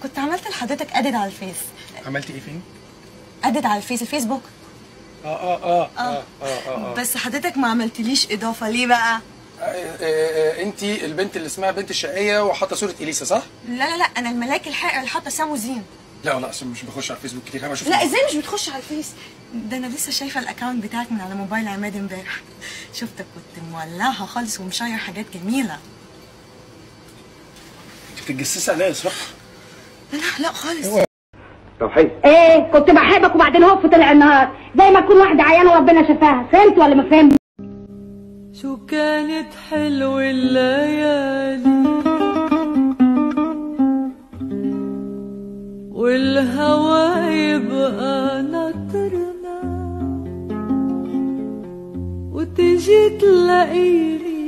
كنت عملت لحضرتك ادد على الفيس عملتي ايه فين؟ ادد على الفيس الفيسبوك اه اه اه اه اه اه بس حضرتك ما عملتليش اضافه ليه بقى انت البنت اللي اسمها بنت الشقيه وحاطه صوره اليسا صح؟ لا لا لا انا الملاك الحائر اللي حاطه سامو زين لا لا عشان مش بخش على الفيسبوك كتير انا بشوف لا ازاي مش بتخش على الفيس ده انا لسه شايفه الاكونت بتاعك من على موبايل عماد امبارح شفتك كنت مولعها خالص ومشير حاجات جميله انت بتتجسسي عليا يا اسراء لا لا خالص توحيد ايه كنت بحبك وبعدين هوب طلع النهار زي ما تكون واحده عيانه وربنا شفاها فهمت ولا ما فهمت شو كانت حلوة الليالي والهوى يبقى ناطرنا وتجي تلاقيني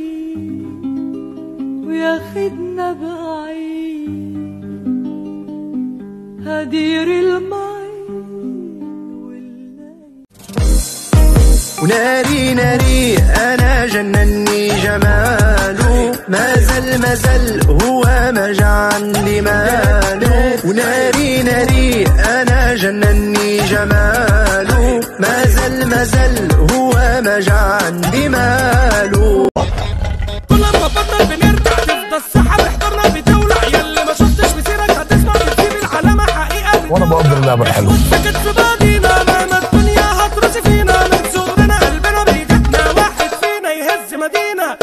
وياخدنا بعيد هدير المي وناري ناري انا جنني جماله ما زال ما زال هو ما جعل لي ماله وناري ناري انا جنني جماله ما زال ما زال هو ما جعل لي ماله كل ما بطل بنرجع تفضل الصحة محضرنا بتولع يلي ما شفتش مسيرك هتسمع بتجيب العلامة حقيقة وانا بقدر اللعبه الحلوه سكت في بعضينا مهما الدنيا هترش فينا من صغرنا قلبنا بيجتنا واحد فينا يهز مدينة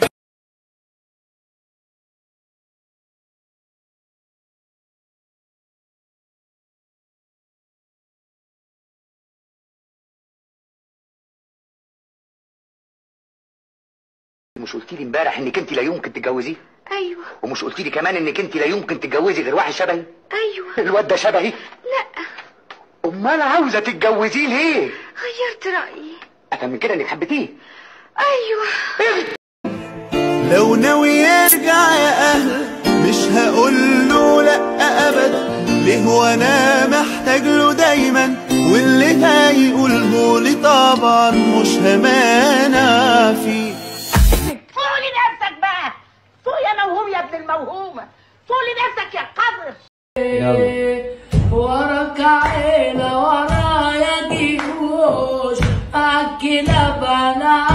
مش قلت لي امبارح انك انت لا يمكن تتجوزيه ايوه ومش قلت لي كمان انك انت لا يمكن تتجوزي غير واحد شبهي ايوه الواد ده شبهي لا امال عاوزه تتجوزيه ليه غيرت رايي افهم من كده انك حبيتيه ايوه لو ناوي يرجع يا اهل مش هقول له لا ابدا ليه وانا محتاج له دايما واللي هيقوله لي طبعا مش همانع فيه فوق لنفسك بقى فوق يا موهوم يا ابن الموهومه فوق لنفسك يا قذر وراك عيلة ورايا جيوش عالكلاب انا